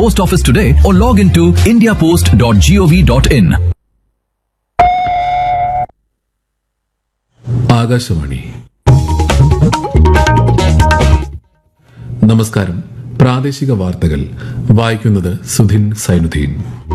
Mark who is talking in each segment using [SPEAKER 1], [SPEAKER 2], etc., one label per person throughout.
[SPEAKER 1] post office today or log into indiapost.gov.in.
[SPEAKER 2] Akashvani നമസ്കാരം പ്രാദേശിക വാർത്തകൾ വായിക്കുന്നത് സുധിൻ സൈനുദ്ദീൻ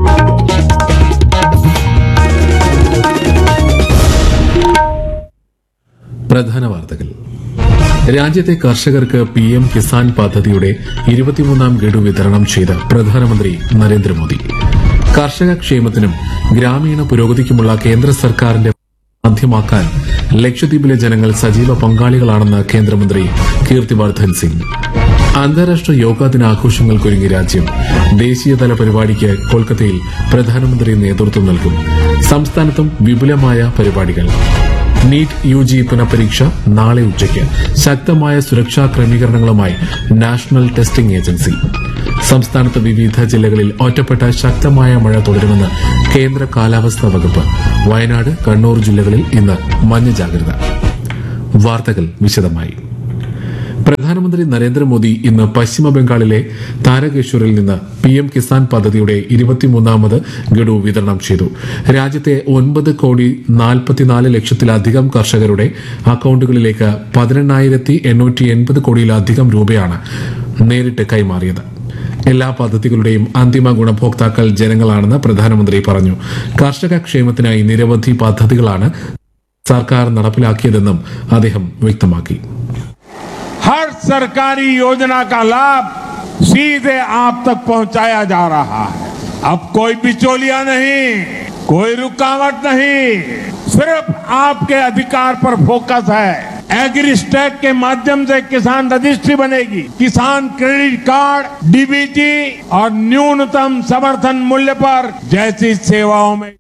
[SPEAKER 2] പ്രധാന വാർത്തകൾ രാജ്യത്തെ കർഷകർക്ക് പി എം കിസാൻ പദ്ധതിയുടെ ഇരുപത്തിമൂന്നാം ഗഡു വിതരണം ചെയ്ത് പ്രധാനമന്ത്രി നരേന്ദ്രമോദി കർഷക ക്ഷേമത്തിനും ഗ്രാമീണ പുരോഗതിക്കുമുള്ള കേന്ദ്ര സർക്കാരിന്റെ സാധ്യമാക്കാൻ ലക്ഷദ്വീപിലെ ജനങ്ങൾ സജീവ പങ്കാളികളാണെന്ന് കേന്ദ്രമന്ത്രി കീർത്തിവർദ്ധൻ സിംഗ് അന്താരാഷ്ട്ര യോഗാ ദിനാഘോഷങ്ങൾക്കൊരുങ്ങി രാജ്യം ദേശീയതല പരിപാടിക്ക് കൊൽക്കത്തയിൽ പ്രധാനമന്ത്രി നേതൃത്വം നൽകും സംസ്ഥാനത്തും വിപുലമായ പരിപാടികൾ നീറ്റ് യു ജി പുനഃപരീക്ഷ നാളെ ഉച്ചയ്ക്ക് ശക്തമായ സുരക്ഷാ ക്രമീകരണങ്ങളുമായി നാഷണൽ ടെസ്റ്റിംഗ് ഏജൻസി സംസ്ഥാനത്ത് വിവിധ ജില്ലകളിൽ ഒറ്റപ്പെട്ട ശക്തമായ മഴ തുടരുമെന്ന് കേന്ദ്ര കാലാവസ്ഥാ വകുപ്പ് വയനാട് കണ്ണൂർ ജില്ലകളിൽ ഇന്ന് മഞ്ഞ ജാഗ്രത വാർത്തകൾ വിശദമായി പ്രധാനമന്ത്രി നരേന്ദ്രമോദി ഇന്ന് പശ്ചിമ ബംഗാളിലെ താരകേശ്വറിൽ നിന്ന് പി എം കിസാൻ പദ്ധതിയുടെ ഇരുപത്തിമൂന്നാമത് ഗഡു വിതരണം ചെയ്തു രാജ്യത്തെ ഒൻപത് കോടി നാൽപ്പത്തിനാല് ലക്ഷത്തിലധികം കർഷകരുടെ അക്കൌണ്ടുകളിലേക്ക് പതിനെണ്ണായിരത്തി എണ്ണൂറ്റി എൺപത് കോടിയിലധികം രൂപയാണ് നേരിട്ട് കൈമാറിയത് എല്ലാ പദ്ധതികളുടെയും അന്തിമ ഗുണഭോക്താക്കൾ ജനങ്ങളാണെന്ന് പ്രധാനമന്ത്രി പറഞ്ഞു കർഷക ക്ഷേമത്തിനായി നിരവധി പദ്ധതികളാണ് സർക്കാർ നടപ്പിലാക്കിയതെന്നും അദ്ദേഹം വ്യക്തമാക്കി
[SPEAKER 3] हर सरकारी योजना का लाभ सीधे आप तक पहुंचाया जा रहा है अब कोई बिचौलिया नहीं कोई रुकावट नहीं सिर्फ आपके अधिकार पर फोकस है एग्रीस्टैक के माध्यम से किसान रजिस्ट्री बनेगी किसान क्रेडिट कार्ड डीबीटी और न्यूनतम समर्थन मूल्य पर जैसी सेवाओं में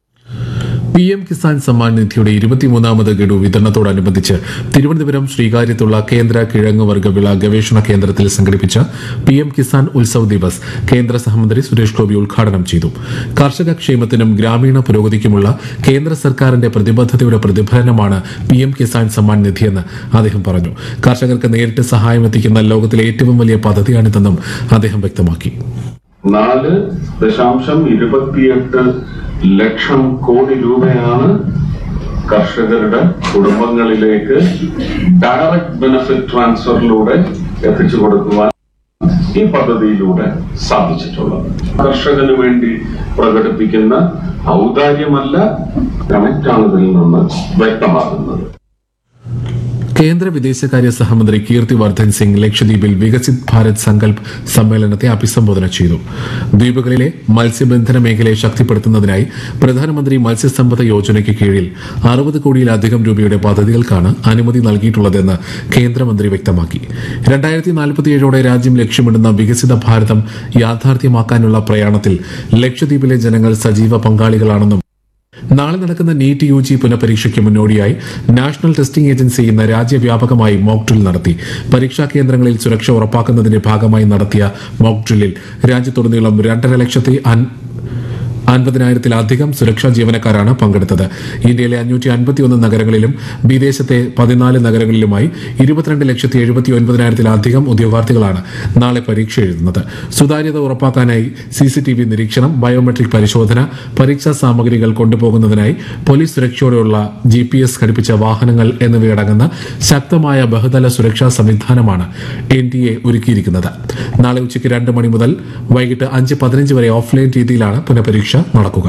[SPEAKER 2] പി എം കിസാൻ സമ്മാൻ നിധിയുടെ ഇരുപത്തിമൂന്നാമത് ഗഡു വിതരണത്തോടനുബന്ധിച്ച് തിരുവനന്തപുരം ശ്രീകാര്യത്തുള്ള കേന്ദ്ര കിഴങ്ങ് വർഗ്ഗവിള ഗവേഷണ കേന്ദ്രത്തിൽ സംഘടിപ്പിച്ച പി എം കിസാൻ ഉത്സവ് ദിവസ് കേന്ദ്ര സഹമന്ത്രി സുരേഷ് ഗോപി ഉദ്ഘാടനം ചെയ്തു കർഷക ക്ഷേമത്തിനും ഗ്രാമീണ പുരോഗതിക്കുമുള്ള കേന്ദ്ര സർക്കാരിന്റെ പ്രതിബദ്ധതയുടെ പ്രതിഫലനമാണ് പി എം കിസാൻ സമ്മാൻ നിധിയെന്ന് അദ്ദേഹം പറഞ്ഞു കർഷകർക്ക് നേരിട്ട് സഹായം എത്തിക്കുന്ന ലോകത്തിലെ ഏറ്റവും വലിയ പദ്ധതിയാണിതെന്നും അദ്ദേഹം വ്യക്തമാക്കി
[SPEAKER 4] നാല് ദശാംശം ഇരുപത്തിയെട്ട് ലക്ഷം കോടി രൂപയാണ് കർഷകരുടെ കുടുംബങ്ങളിലേക്ക് ഡയറക്ട് ബെനിഫിറ്റ് ട്രാൻസ്ഫറിലൂടെ എത്തിച്ചു കൊടുക്കുവാൻ ഈ പദ്ധതിയിലൂടെ സാധിച്ചിട്ടുള്ളത് കർഷകന് വേണ്ടി പ്രകടിപ്പിക്കുന്ന ഔദാര്യമല്ല കണക്റ്റാണ് ഇതിൽ നിന്ന് വ്യക്തമാകുന്നത്
[SPEAKER 2] കേന്ദ്ര വിദേശകാര്യ സഹമന്ത്രി കീർത്തി വർദ്ധൻ സിംഗ് ലക്ഷദ്വീപിൽ വികസിത് ഭാരത് സങ്കൽപ് സമ്മേളനത്തെ അഭിസംബോധന ചെയ്തു ദ്വീപുകളിലെ മത്സ്യബന്ധന മേഖലയെ ശക്തിപ്പെടുത്തുന്നതിനായി പ്രധാനമന്ത്രി മത്സ്യസമ്പദ യോജനയ്ക്ക് കീഴിൽ അറുപത് കോടിയിലധികം രൂപയുടെ പദ്ധതികൾക്കാണ് അനുമതി നൽകിയിട്ടുള്ളതെന്ന് കേന്ദ്രമന്ത്രി വ്യക്തമാക്കി രണ്ടായിരത്തി നാൽപ്പത്തിയേഴോടെ രാജ്യം ലക്ഷ്യമിടുന്ന വികസിത ഭാരതം യാഥാർത്ഥ്യമാക്കാനുള്ള പ്രയാണത്തിൽ ലക്ഷദ്വീപിലെ ജനങ്ങൾ സജീവ പങ്കാളികളാണെന്നും നാളെ നടക്കുന്ന നീറ്റ് യു ജി പുനഃപരീക്ഷയ്ക്ക് മുന്നോടിയായി നാഷണൽ ടെസ്റ്റിംഗ് ഏജൻസി ഇന്ന് രാജ്യവ്യാപകമായി മോക്ക് ഡ്രിൽ നടത്തി പരീക്ഷാ കേന്ദ്രങ്ങളിൽ സുരക്ഷ ഉറപ്പാക്കുന്നതിന്റെ ഭാഗമായി നടത്തിയ മോക്ക് ഡ്രില്ലിൽ രാജ്യത്തുടനീളം രണ്ടര ലക്ഷത്തി അൻ- അൻപതിനായിരത്തിലധികം സുരക്ഷാ ജീവനക്കാരാണ് പങ്കെടുത്തത് ഇന്ത്യയിലെ അഞ്ഞൂറ്റി അൻപത്തിയൊന്ന് നഗരങ്ങളിലും വിദേശത്തെ പതിനാല് നഗരങ്ങളിലുമായി ഇരുപത്തിരണ്ട് ലക്ഷത്തി എഴുപത്തി ഒൻപതിനായിരത്തിലധികം ഉദ്യോഗാർത്ഥികളാണ് നാളെ പരീക്ഷ എഴുതുന്നത് സുതാര്യത ഉറപ്പാക്കാനായി സി സി ടി വി നിരീക്ഷണം ബയോമെട്രിക് പരിശോധന പരീക്ഷാ സാമഗ്രികൾ കൊണ്ടുപോകുന്നതിനായി പോലീസ് സുരക്ഷയോടെയുള്ള ജി പി എസ് ഘടിപ്പിച്ച വാഹനങ്ങൾ എന്നിവയടങ്ങുന്ന ശക്തമായ ബഹുതല സുരക്ഷാ സംവിധാനമാണ് എൻ ഡി എ ഒരുക്കിയിരിക്കുന്നത് നാളെ ഉച്ചയ്ക്ക് രണ്ട് മണി മുതൽ വൈകിട്ട് അഞ്ച് പതിനഞ്ച് വരെ ഓഫ്ലൈൻ രീതിയിലാണ് പുനഃപരീക്ഷ നടക്കുക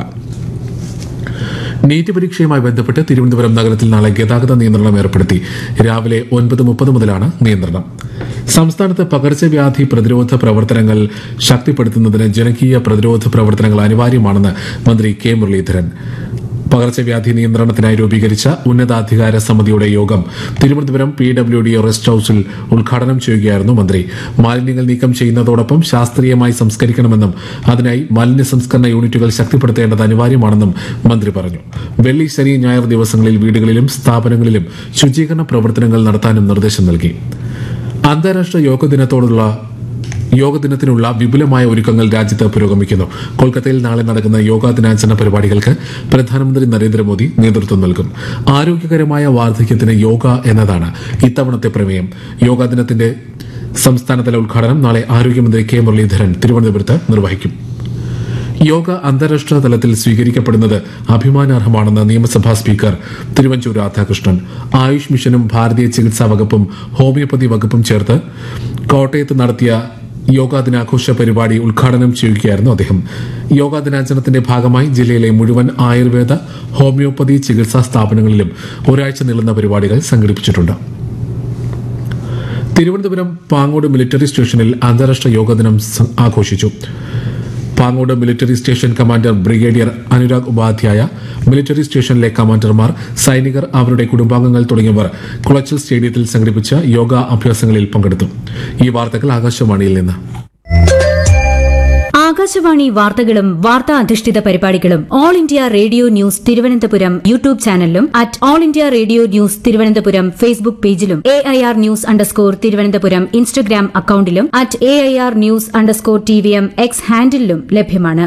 [SPEAKER 2] നീറ്റ് പരീക്ഷയുമായി ബന്ധപ്പെട്ട് തിരുവനന്തപുരം നഗരത്തിൽ നാളെ ഗതാഗത നിയന്ത്രണം ഏർപ്പെടുത്തി രാവിലെ ഒൻപത് മുപ്പത് മുതലാണ് നിയന്ത്രണം സംസ്ഥാനത്ത് പകർച്ചവ്യാധി പ്രതിരോധ പ്രവർത്തനങ്ങൾ ശക്തിപ്പെടുത്തുന്നതിന് ജനകീയ പ്രതിരോധ പ്രവർത്തനങ്ങൾ അനിവാര്യമാണെന്ന് മന്ത്രി കെ മുരളീധരൻ പകർച്ചവ്യാധി നിയന്ത്രണത്തിനായി രൂപീകരിച്ച ഉന്നതാധികാര സമിതിയുടെ യോഗം Thiruvananthapuram P W D rest ഹൌസിൽ ഉദ്ഘാടനം ചെയ്യുകയായിരുന്നു മന്ത്രി മാലിന്യങ്ങൾ നീക്കം ചെയ്യുന്നതോടൊപ്പം ശാസ്ത്രീയമായി സംസ്കരിക്കണമെന്നും അതിനായി മാലിന്യ സംസ്കരണ യൂണിറ്റുകൾ ശക്തിപ്പെടുത്തേണ്ടത് അനിവാര്യമാണെന്നും മന്ത്രി പറഞ്ഞു വെള്ളി ശനി ഞായർ ദിവസങ്ങളിൽ വീടുകളിലും സ്ഥാപനങ്ങളിലും ശുചീകരണ പ്രവർത്തനങ്ങൾ നടത്താനും നിർദ്ദേശം നൽകി അന്താരാഷ്ട്ര യോഗ ദിനത്തോടുള്ള യോഗ ദിനത്തിനുള്ള വിപുലമായ ഒരുക്കങ്ങൾ രാജ്യത്ത് പുരോഗമിക്കുന്നു കൊൽക്കത്തയിൽ നാളെ നടക്കുന്ന യോഗാ ദിനാചരണ പരിപാടികൾക്ക് പ്രധാനമന്ത്രി നരേന്ദ്രമോദി നേതൃത്വം നൽകും ആരോഗ്യകരമായ വാർദ്ധക്യത്തിന് യോഗ എന്നതാണ് ഇത്തവണത്തെ പ്രമേയം യോഗാ ദിനത്തിന്റെ സംസ്ഥാനതല ഉദ്ഘാടനം നാളെ ആരോഗ്യമന്ത്രി കെ മുരളീധരൻ തിരുവനന്തപുരത്ത് നിർവഹിക്കും യോഗ അന്താരാഷ്ട്ര തലത്തിൽ സ്വീകരിക്കപ്പെടുന്നത് അഭിമാനാർഹമാണെന്ന് നിയമസഭാ സ്പീക്കർ തിരുവഞ്ചൂർ രാധാകൃഷ്ണൻ ആയുഷ് മിഷനും ഭാരതീയ ചികിത്സാ വകുപ്പും ഹോമിയോപ്പതി വകുപ്പും ചേർത്ത് കോട്ടയത്ത് നടത്തിയ യോഗാ ദിനാഘോഷ പരിപാടി ഉദ്ഘാടനം ചെയ്യുകയായിരുന്നു അദ്ദേഹം യോഗാ ദിനാചരണത്തിന്റെ ഭാഗമായി ജില്ലയിലെ മുഴുവൻ ആയുർവേദ ഹോമിയോപ്പതി ചികിത്സാ സ്ഥാപനങ്ങളിലും ഒരാഴ്ച നീളുന്ന പരിപാടികൾ സംഘടിപ്പിച്ചിട്ടുണ്ട് തിരുവനന്തപുരം പാങ്ങോട് മിലിറ്ററി സ്റ്റേഷനിൽ അന്താരാഷ്ട്ര യോഗ ദിനം സ- ആഘോഷിച്ചു Pangode military station commander brigadier Anurag Upadhyay military സ്റ്റേഷനിലെ കമാൻഡർമാർ സൈനികർ അവരുടെ കുടുംബാംഗങ്ങൾ തുടങ്ങിയവർ കുളച്ചൽ സ്റ്റേഡിയത്തിൽ സംഘടിപ്പിച്ച യോഗ അഭ്യാസങ്ങളിൽ പങ്കെടുത്തു ഈ വാർത്തകൾ ആകാശവാണിയിൽ നിന്ന്
[SPEAKER 5] ആകാശവാണി വാർത്തകളും വാർത്താ അധിഷ്ഠിത പരിപാടികളും all India radio news Thiruvananthapuram YouTube ചാനലിലും at all India radio news Thiruvananthapuram Facebook പേജിലും A I R news underscore Thiruvananthapuram Instagram അക്കൌണ്ടിലും at A I R news underscore T V M X ഹാൻഡിലും ലഭ്യമാണ്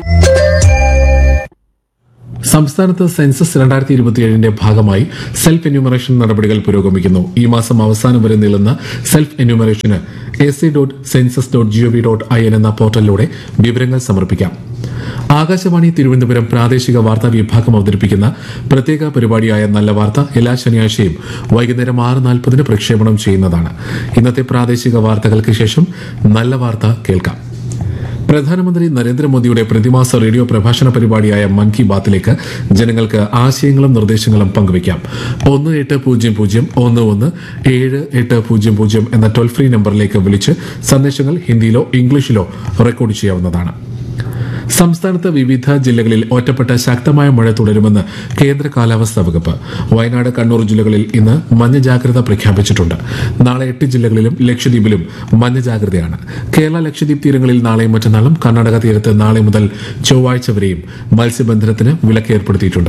[SPEAKER 2] സംസ്ഥാനത്ത് സെൻസസ് രണ്ടായിരത്തി ഇരുപത്തിയേഴിന്റെ ഭാഗമായി സെൽഫ് എന്യൂമറേഷൻ നടപടികൾ പുരോഗമിക്കുന്നു ഈ മാസം അവസാനം വരെ നീളുന്ന സെൽഫ് എന്യൂമറേഷന് A C dot census dot G O V dot I N എന്ന പോർട്ടലിലൂടെ വിവരങ്ങൾ സമർപ്പിക്കാം ആകാശവാണി തിരുവനന്തപുരം പ്രാദേശിക വാർത്താ വിഭാഗം അവതരിപ്പിക്കുന്ന പ്രത്യേക പരിപാടിയായ നല്ല വാർത്ത എല്ലാ ശനിയാഴ്ചയും വൈകുന്നേരം ആറ് നാൽപ്പതിന് പ്രക്ഷേപണം ചെയ്യുന്നതാണ് ഇന്നത്തെ പ്രാദേശിക വാർത്തകൾക്ക് ശേഷം നല്ല വാർത്ത കേൾക്കാം പ്രധാനമന്ത്രി നരേന്ദ്രമോദിയുടെ പ്രതിമാസ റേഡിയോ പ്രഭാഷണ പരിപാടിയായ മൻ കി ബാത്തിലേക്ക് ജനങ്ങൾക്ക് ആശയങ്ങളും നിർദ്ദേശങ്ങളും പങ്കുവയ്ക്കാം ഒന്ന് എട്ട് പൂജ്യം പൂജ്യം ഒന്ന് ഒന്ന് ഏഴ് എട്ട് പൂജ്യം പൂജ്യം എന്ന ടോൾ ഫ്രീ നമ്പറിലേക്ക് വിളിച്ച് സന്ദേശങ്ങൾ ഹിന്ദിയിലോ ഇംഗ്ലീഷിലോ റെക്കോർഡ് ചെയ്യാവുന്നതാണ് സംസ്ഥാനത്ത് വിവിധ ജില്ലകളിൽ ഒറ്റപ്പെട്ട ശക്തമായ മഴ തുടരുമെന്ന് കേന്ദ്ര കാലാവസ്ഥാ വകുപ്പ് വയനാട് കണ്ണൂർ ജില്ലകളിൽ ഇന്ന് മഞ്ഞ ജാഗ്രത പ്രഖ്യാപിച്ചിട്ടുണ്ട് നാളെ എട്ട് ജില്ലകളിലും ലക്ഷദ്വീപിലും മഞ്ഞ ജാഗ്രതയാണ് കേരള ലക്ഷദ്വീപ് തീരങ്ങളിൽ നാളെയും മറ്റന്നാളും കർണാടക തീരത്ത് നാളെ മുതൽ ചൊവ്വാഴ്ച വരെയും മത്സ്യബന്ധനത്തിന് വിലക്ക് ഏർപ്പെടുത്തിയിട്ടുണ്ട്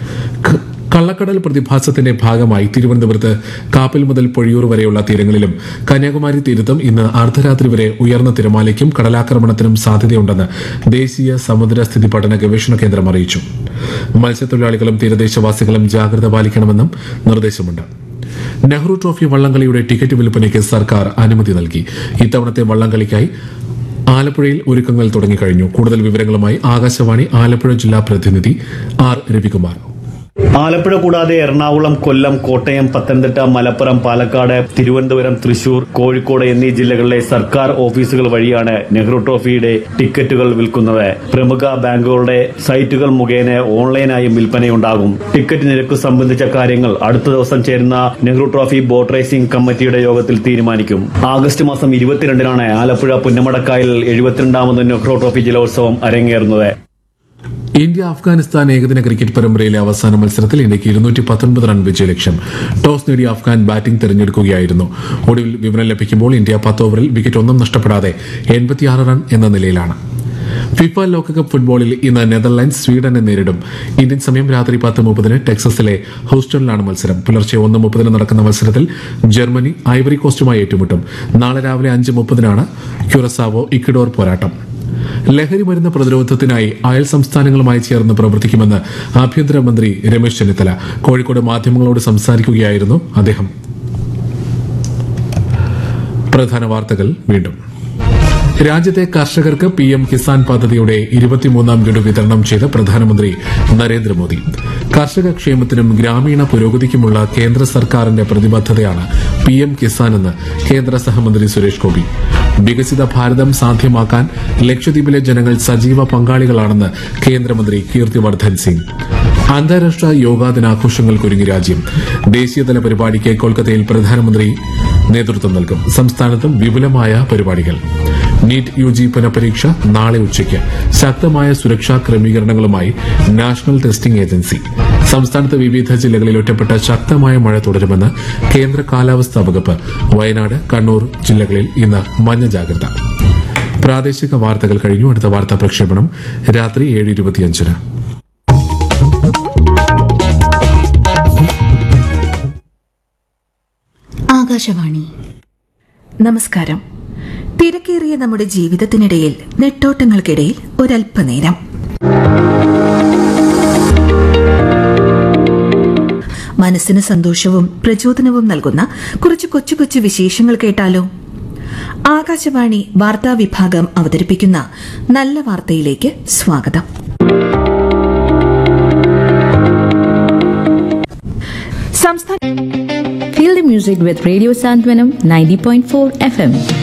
[SPEAKER 2] ക- കള്ളക്കടൽ പ്രതിഭാസത്തിന്റെ ഭാഗമായി തിരുവനന്തപുരത്ത് കാപ്പിൽ മുതൽ പൊഴിയൂർ വരെയുള്ള തീരങ്ങളിലും കന്യാകുമാരി തീരത്തും ഇന്ന് അർദ്ധരാത്രി വരെ ഉയർന്ന തിരമാലയ്ക്കും കടലാക്രമണത്തിനും സാധ്യതയുണ്ടെന്ന് ദേശീയ സമുദ്രസ്ഥിതി പഠന ഗവേഷണ കേന്ദ്രം അറിയിച്ചു മത്സ്യത്തൊഴിലാളികളും തീരദേശവാസികളും ജാഗ്രത പാലിക്കണമെന്നും നിർദ്ദേശമുണ്ട് നെഹ്റു ട്രോഫി വള്ളംകളിയുടെ ടിക്കറ്റ് വിൽപ്പനയ്ക്ക് സർക്കാർ അനുമതി നൽകി ഇത്തവണത്തെ വള്ളംകളിക്കായി ആലപ്പുഴയിൽ ഒരുക്കങ്ങൾ തുടങ്ങിക്കഴിഞ്ഞു കൂടുതൽ വിവരങ്ങളുമായി ആകാശവാണി ആലപ്പുഴ ജില്ലാ പ്രതിനിധി ആർ രവികുമാർ
[SPEAKER 6] ആലപ്പുഴ കൂടാതെ എറണാകുളം കൊല്ലം കോട്ടയം പത്തനംതിട്ട മലപ്പുറം പാലക്കാട് തിരുവനന്തപുരം തൃശൂർ കോഴിക്കോട് എന്നീ ജില്ലകളിലെ സർക്കാർ ഓഫീസുകൾ വഴിയാണ് നെഹ്റു ട്രോഫിയുടെ ടിക്കറ്റുകൾ വിൽക്കുന്നത് പ്രമുഖ ബാങ്കുകളുടെ സൈറ്റുകൾ മുഖേന ഓൺലൈനായും വിൽപ്പനയുണ്ടാകും ടിക്കറ്റ് നിരക്ക് സംബന്ധിച്ച കാര്യങ്ങൾ അടുത്ത ദിവസം ചേരുന്ന നെഹ്റു ട്രോഫി ബോട്ട് റേസിംഗ് കമ്മിറ്റിയുടെ യോഗത്തിൽ തീരുമാനിക്കും ആഗസ്റ്റ് മാസം ഇരുപത്തിരണ്ടിനാണ് ആലപ്പുഴ പുന്നമടക്കായൽ എഴുപത്തിരണ്ടാമത് നെഹ്റു ട്രോഫി ജലോത്സവം അരങ്ങേറുന്നത്
[SPEAKER 2] ഇന്ത്യ അഫ്ഗാനിസ്ഥാൻ ഏകദിന ക്രിക്കറ്റ് പരമ്പരയിലെ അവസാന മത്സരത്തിൽ ഇന്ത്യക്ക് ഇരുന്നൂറ്റി പത്തൊൻപത് റൺ വിജയലക്ഷ്യം ടോസ് നേടിയ അഫ്ഗാൻ ബാറ്റിംഗ് തെരഞ്ഞെടുക്കുകയായിരുന്നു ഒടുവിൽ വിവരം ലഭിക്കുമ്പോൾ ഇന്ത്യ പത്ത് ഓവറിൽ വിക്കറ്റ് ഒന്നും നഷ്ടപ്പെടാതെ എൺപത്തിയാറ് റൺ എന്ന നിലയിലാണ് ഫിഫ ലോകകപ്പ് ഫുട്ബോളിൽ ഇന്ന് നെതർലാൻഡ്സ് സ്വീഡനെ നേരിടും ഇന്ത്യൻ സമയം രാത്രി പത്ത് മുപ്പതിന് ടെക്സസിലെ ഹൂസ്റ്റണിലാണ് മത്സരം പുലർച്ചെ ഒന്ന് മുപ്പതിന് നടക്കുന്ന മത്സരത്തിൽ ജർമ്മനി ഐവറി കോസ്റ്റുമായി ഏറ്റുമുട്ടും നാളെ രാവിലെ അഞ്ച് മുപ്പതിനാണ് ക്യുറസാവോ ഇക്വഡോർ പോരാട്ടം ലഹരി മരുന്ന് പ്രതിരോധത്തിനായി അയൽ സംസ്ഥാനങ്ങളുമായി ചേർന്ന് പ്രവർത്തിക്കുമെന്ന് ആഭ്യന്തരമന്ത്രി രമേശ് ചെന്നിത്തല കോഴിക്കോട് മാധ്യമങ്ങളോട് സംസാരിക്കുകയായിരുന്നു അദ്ദേഹം പ്രധാന വാർത്തകൾ വീണ്ടും രാജ്യത്തെ കർഷകർക്ക് പി എം കിസാൻ പദ്ധതിയുടെ ഇരുപത്തിമൂന്നാം ഗഡു വിതരണം ചെയ്ത് പ്രധാനമന്ത്രി നരേന്ദ്രമോദി കർഷക ക്ഷേമത്തിനും ഗ്രാമീണ പുരോഗതിക്കുമുള്ള കേന്ദ്ര സർക്കാരിന്റെ പ്രതിബദ്ധതയാണ് പി എം കിസാൻ എന്ന് കേന്ദ്ര സഹമന്ത്രി സുരേഷ് ഗോപി വികസിത ഭാരതം സാധ്യമാക്കാൻ ലക്ഷദ്വീപിലെ ജനങ്ങൾ സജീവ പങ്കാളികളാണെന്ന് കേന്ദ്രമന്ത്രി കീർത്തിവർദ്ധൻ സിംഗ് അന്താരാഷ്ട്ര യോഗാ ദിനാഘോഷങ്ങൾക്കൊരുങ്ങി രാജ്യം ദേശീയതല പരിപാടിക്ക് കൊൽക്കത്തയിൽ പ്രധാനമന്ത്രി നേതൃത്വം നൽകും സംസ്ഥാനത്തും വിപുലമായ പരിപാടികൾ നീറ്റ് യു ജി പുനഃപരീക്ഷ നാളെ ഉച്ചയ്ക്ക് ശക്തമായ സുരക്ഷാ ക്രമീകരണങ്ങളുമായി നാഷണൽ ടെസ്റ്റിംഗ് ഏജൻസി സംസ്ഥാനത്ത് വിവിധ ജില്ലകളിൽ ഒറ്റപ്പെട്ട ശക്തമായ മഴ തുടരുമെന്ന് കേന്ദ്ര കാലാവസ്ഥാ വകുപ്പ് വയനാട് കണ്ണൂർ ജില്ലകളിൽ ഇന്ന് മഞ്ഞ ജാഗ്രത പ്രാദേശിക വാർത്തകൾ കഴിഞ്ഞു അടുത്ത വാർത്താ പ്രക്ഷേപണം രാത്രി ഏഴ് ഇരുപത്തിയഞ്ചിന്
[SPEAKER 7] ആകാശവാണി നമസ്കാരം തിരക്കേറിയ നമ്മുടെ ജീവിതത്തിനിടയിൽ നെട്ടോട്ടങ്ങൾക്കിടയിൽ ഒരല്പനേരം മനസ്സിന് സന്തോഷവും പ്രചോദനവും നൽകുന്ന കുറച്ച് കൊച്ചു കൊച്ചു വിശേഷങ്ങൾ കേട്ടാലോ ആകാശവാണി വാർത്താ വിഭാഗം അവതരിപ്പിക്കുന്ന നല്ല വാർത്തയിലേക്ക് സ്വാഗതം സംസ്ഥാന
[SPEAKER 8] Feel the music with Radio Santwanam 90.4 FM.